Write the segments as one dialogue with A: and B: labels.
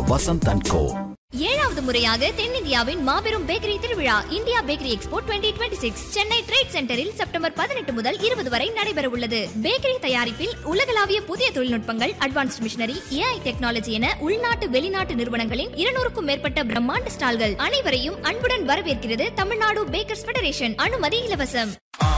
A: Vasanth and கோ
B: ஏழாவது முறையாக தென்னிந்தியாவின் மாபெரும் பேக்கரி திருவிழா India bakery expo 2026 Chennai trade சென்டரில் செப்டம்பர் பதினெட்டு முதல் இருபது வரை நடைபெற உள்ளது பேக்கரி தயாரிப்பில் உலகளாவிய புதிய தொழில்நுட்பங்கள் அட்வான்ஸ்ட் மிஷினரி ஏஐ டெக்னாலஜி என உள்நாட்டு வெளிநாட்டு நிறுவனங்களின் இருநூறுக்கும் மேற்பட்ட பிரம்மாண்ட ஸ்டால்கள் அனைவரையும் அன்புடன் வரவேற்கிறது தமிழ்நாடு பேக்கர்ஸ் ஃபெடரேஷன் அனுமதி இலவசம்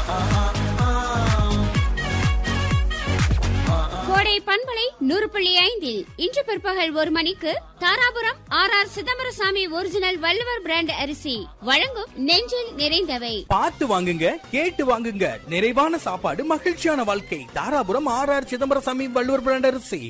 C: கோடை பண்பலை நூறு புள்ளி ஐந்தில் இன்று பிற்பகல் ஒரு மணிக்கு Dharapuram R R Chidambarasamy original Valluvar brand அரிசி வழங்கும் நெஞ்சில் நிறைந்தவை
D: பார்த்து வாங்குங்க கேட்டு வாங்குங்க நிறைவான சாப்பாடு மகிழ்ச்சியான வாழ்க்கை Dharapuram R R Chidambarasamy Valluvar brand அரிசி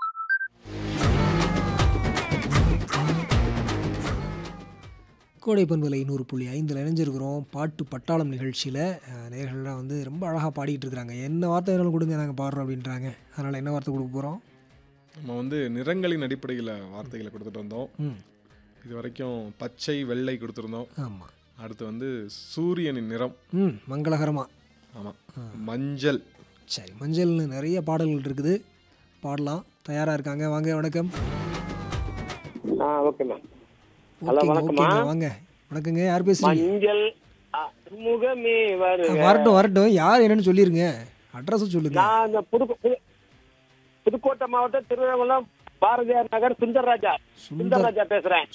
E: கோடை பண்பலை நூறு புள்ளி ஐந்தில் இணைஞ்சிருக்கிறோம் பாட்டு பட்டாளம் நிகழ்ச்சியில் நேர்கள்லாம் வந்து ரொம்ப அழகாக பாடிக்கிட்டு இருக்கிறாங்க என்ன வார்த்தை வேணாலும் கொடுங்க நாங்கள் பாடுறோம் அப்படின்றாங்க அதனால் என்ன வார்த்தை கொடுக்க போகிறோம்
F: நம்ம வந்து நிறங்களின் அடிப்படையில் வார்த்தைகளை கொடுத்துட்டு வந்தோம்
E: ம்
F: இது வரைக்கும் பச்சை வெள்ளை கொடுத்துருந்தோம்
E: ஆமாம்
F: அடுத்து வந்து சூரியனின் நிறம்
E: ம் மங்களகரமாக
F: ஆமாம் மஞ்சள்
E: சரி மஞ்சள்னு நிறைய பாடல்கள் இருக்குது பாடலாம் தயாராக இருக்காங்க வாங்க வணக்கம்
G: ஆ ஓகே மேம் ஹலோ,
E: ஓகேங்க
G: வணக்கம்மா.
E: ஓகேங்க வாங்க வணக்கங்க யார் பேசுறீங்க
G: மஞ்சள் முகமே
E: ஆ,
G: வருக
E: வரட்டும் வரட்டும் யார் என்னன்னு சொல்லிருங்க அட்ரஸும் சொல்லுங்க
G: நான் இந்த புது புது- புதுக்கோட்டை மாவட்டம் திருவண்ணாமலை பாரதியார் நகர் சுந்தரராஜா
E: சுந்தர்
G: சுந்தரராஜா பேசுறேன்